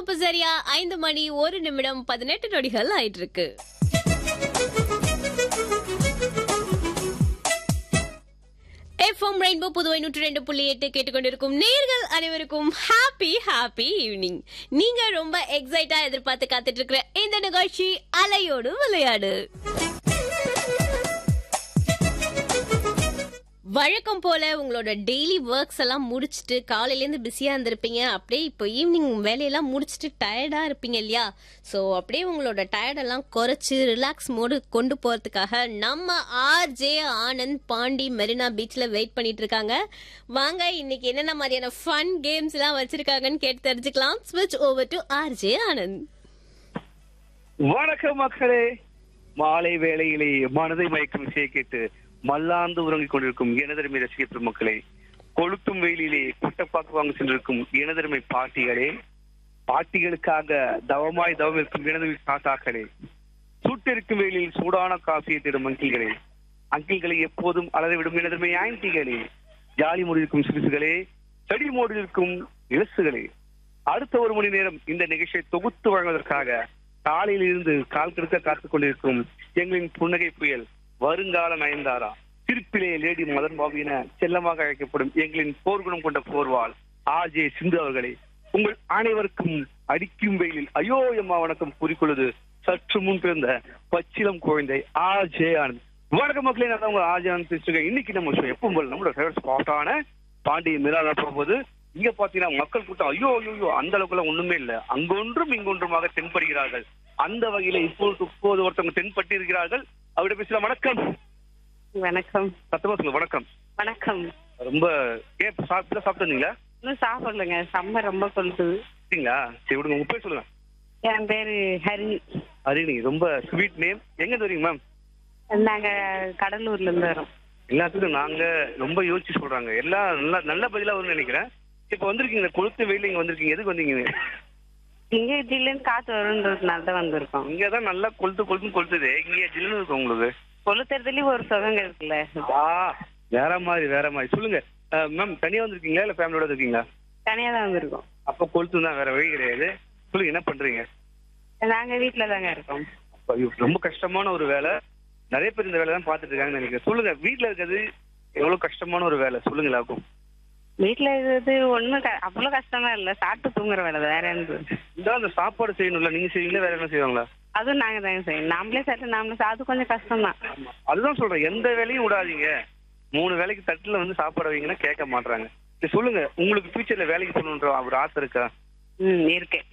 இப்ப சரியா ஐந்து மணி ஒரு நிமிடம் பதினெட்டு நொடிகள் ஆயிட்டு இருக்கு எஃப்எம் ரெயின்போ புதுவை நூற்றி ரெண்டு புள்ளி எட்டு கேட்டுக்கொண்டிருக்கும் நேர்கள் அனைவருக்கும் ஹாப்பி ஹாப்பி ஈவினிங் நீங்க ரொம்ப எக்ஸைட்டா எதிர்பார்த்து காத்துட்டு இருக்கிற இந்த நிகழ்ச்சி அலையோடு விளையாடு வழக்கம் போல உங்களோட டெய்லி ஒர்க்ஸ் எல்லாம் முடிச்சுட்டு காலையில இருந்து பிஸியா இருந்திருப்பீங்க அப்படியே இப்போ ஈவினிங் வேலையெல்லாம் முடிச்சுட்டு டயர்டா இருப்பீங்க இல்லையா சோ அப்படியே உங்களோட டயர்டெல்லாம் குறைச்சு ரிலாக்ஸ் மோடு கொண்டு போறதுக்காக நம்ம ஆர்ஜே ஆனந்த் பாண்டி மெரினா பீச்ல வெயிட் பண்ணிட்டு இருக்காங்க வாங்க இன்னைக்கு என்னென்ன மாதிரியான ஃபன் கேம்ஸ் எல்லாம் வச்சிருக்காங்கன்னு கேட்டு தெரிஞ்சுக்கலாம் ஸ்விட்ச் ஓவர் டு ஆர்ஜே ஆனந்த் வணக்கம் மக்களே மாலை வேளையிலே மனதை மயக்கும் இசையை கேட்டு மல்லாந்து உறங்கிக் கொண்டிருக்கும் எனதருமை ரசிக பெருமக்களே கொளுத்தும் வெயிலிலே குட்டப்பாக்கு வாங்க சென்றிருக்கும் எனதருமை பாட்டிகளே பாட்டிகளுக்காக தவமாய் தவம் இருக்கும் எனது தாத்தாக்களே சுட்டிருக்கும் வெயிலில் சூடான காஃபியை தேடும் அங்கிள்களே அங்கிள்களை எப்போதும் அலறவிடும் எனதருமை ஆன்டிகளே ஜாலி முடிக்கும் சிறுசுகளே செடி மோடில் இருக்கும் இலசுகளே அடுத்த ஒரு மணி நேரம் இந்த நிகழ்ச்சியை தொகுத்து வழங்குவதற்காக காலையில் இருந்து கால் கெடுக்க காத்துக் கொண்டிருக்கும் எங்களின் புன்னகை புயல் வருங்கால நயன்தாரா திருப்பிலே லேடி மதன் பாபு என செல்லமாக அழைக்கப்படும் எங்களின் போர்க்குணம் கொண்ட போர்வாள் ஆஜே சிந்து அவர்களே உங்கள் அனைவருக்கும் அடிக்கும் வெயிலில் ஐயோ எம்மா வணக்கம் கூறிக்கொள்வது சற்று முன் பிறந்த பச்சிலம் குழந்தை ஆஜே ஆனந்த் வணக்கம் மக்களே நான் தான் உங்க ஆஜே ஆனந்த் பேசுகிறேன் இன்னைக்கு நம்ம show எப்பவும் போல நம்மளோட ஃபேவரட் ஸ்பாட்டான பாண்டிய மிரால போகும்போது இங்க பாத்தீங்கன்னா மக்கள் கூட்டம் ஐயோ ஐயோ ஐயோ அந்த அளவுக்கு எல்லாம் ஒண்ணுமே இல்ல அங்கொன்றும் இங்கொன்றுமாக தென்படுகிறார்கள் அந்த வகையில இப்போது இப்போது ஒருத்தவங்க தென்பட்டு இருக்கிறார்கள் அவர்கிட்ட பேசலாம் வணக்கம் வணக்கம் சத்தமா சொல்லுங்க வணக்கம் வணக்கம் ரொம்ப ஏன் இப்ப சாப்பிட்டு சாப்பிட்டு வந்தீங்களா இன்னும் சாப்பிடலங்க செம்ம ரொம்ப கொளுத்துது சரிங்களா சரி விடுங்க உங்க பேர் சொல்லுங்க என் பேரு ஹரி ஹரிணி ரொம்ப ஸ்வீட் நேம் எங்க இருந்து வரீங்க மேம் நாங்க கடலூர்ல இருந்து வரோம் எல்லாத்துக்கும் நாங்க ரொம்ப யோசிச்சு சொல்றாங்க எல்லாம் நல்ல நல்ல பதிலா வரும்னு நினைக்கிறேன் இப்ப வந்திருக்கீங்க கொளுத்து வெயில இங்க வந்திருக்கீங்க எதுக்கு வந்தீங்க இங்க ஜில்லுன்னு காத்து வரும்ன்றதுனால தான் வந்திருக்கோம் இங்கதான் நல்லா கொளுத்து கொளுத்து கொளுத்துது இங்க ஜில்லுன்னு இருக்கும் உங்களுக்கு கொளுத்துறதுலயும் ஒரு சுகங்க இருக்குல்ல ஆ வேற மாதிரி வேற மாதிரி சொல்லுங்க மேம் தனியா வந்திருக்கீங்களா இல்ல ஃபேமிலியோட இருக்கீங்களா தனியா தான் வந்திருக்கோம் அப்ப கொளுத்து தான் வேற வழி கிடையாது சொல்லுங்க என்ன பண்றீங்க நாங்க வீட்டுல தாங்க இருக்கோம் அப்ப ஐயோ, ரொம்ப கஷ்டமான ஒரு வேலை நிறைய பேர் இந்த வேலை தான் பாத்துட்டு இருக்காங்கன்னு நினைக்கிறேன் சொல்லுங்க வீட்ல இருக்கிறது எவ்வளவு கஷ்டமான ஒரு வேலை சொல்லுங்க எல்லாருக்கும் வீட்டுல இருக்கிறது ஒண்ணும் க- அவ்வளவு கஷ்டமா இல்ல சாப்பிட்டு தூங்குற வேலை தான், வேற என்ன இந்த அந்த சாப்பாடு செய்யணும்ல நீங்க செய்வீங்களா வேற என்ன செய்வாங்களா அதுவும் நாங்க தாங்க செய்யணும் நாமளே சாப்பிட்டு நாமளே சா- அது கொஞ்சம் கஷ்டம் தான் அதுதான் சொல்றேன் எந்த வேலையும் விடாதீங்க மூணு வேலைக்கு தட்டுல வந்து சாப்பாடு வைங்கன்னா கேட்க மாட்டாங்க சரி சொல்லுங்க உங்களுக்கு ஃபியூச்சர்ல வேலைக்கு போகணுன்ற ஒரு ஆசை இருக்கா ம் இருக்கு